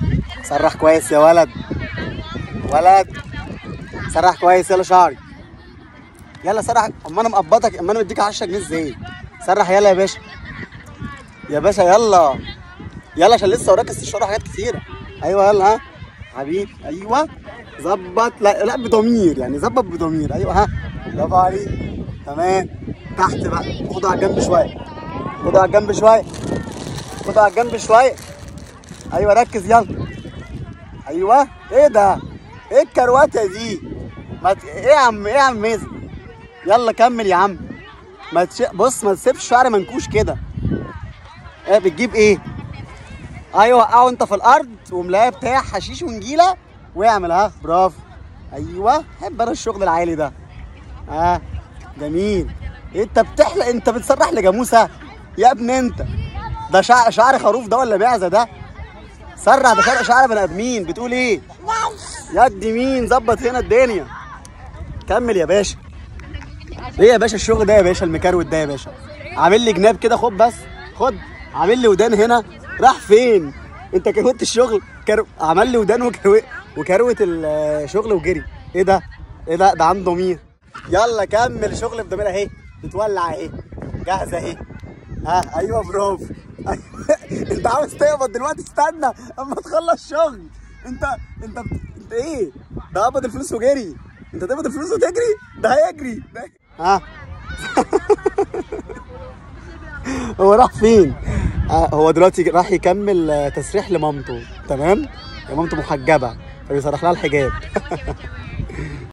سرح كويس يا ولد ولد سرح كويس يلا شعري يلا سرح اما انا مقبضك اما انا مديك 10 جنيه ازاي سرح يلا يا باشا يا باشا يلا يلا عشان لسه وراك استشاره حاجات كتيره ايوه يلا ها حبيبي ايوه ظبط لا لا بضمير يعني ظبط بضمير ايوه ها برافو عليك تمام تحت بقى خده على الجنب شويه خده على الجنب شويه خده على الجنب شويه ايوه ركز يلا ايوه ايه ده ايه الكروته دي ما ت... ايه يا عم ايه يا عم ميزه يلا كمل يا عم ما تش... بص ما تسيبش شعر منكوش كده ايه بتجيب ايه ايوه وقعه انت في الارض وملايه بتاع حشيش ونجيله واعمل ها برافو ايوه حب انا الشغل العالي ده ها آه. جميل انت بتحلق انت بتسرح لجاموسه يا ابني انت ده شعر شعر خروف ده ولا معزه ده سرح ده شعر شعر بني ادمين بتقول ايه يد مين ظبط هنا الدنيا كمل يا باشا ايه يا باشا الشغل ده يا باشا المكروت ده يا باشا عامل لي جناب كده خد بس خد عامل لي ودان هنا راح فين انت كروت الشغل كرو... عمل لي ودان وكرو... وكروت الشغل وجري ايه ده ايه ده ده عنده ضمير يلا كمل شغل بضمير اهي بتولع اهي جاهزه اهي ها ايوه برافو أيوة. انت عاوز تقبض دلوقتي استنى اما تخلص شغل انت انت انت ايه ده قبض الفلوس وجري انت تقبض الفلوس وتجري ده هيجري ده ها هو راح فين آه هو دلوقتي راح يكمل آه، تسريح لمامته تمام يا مامته محجبه فبيسرح لها الحجاب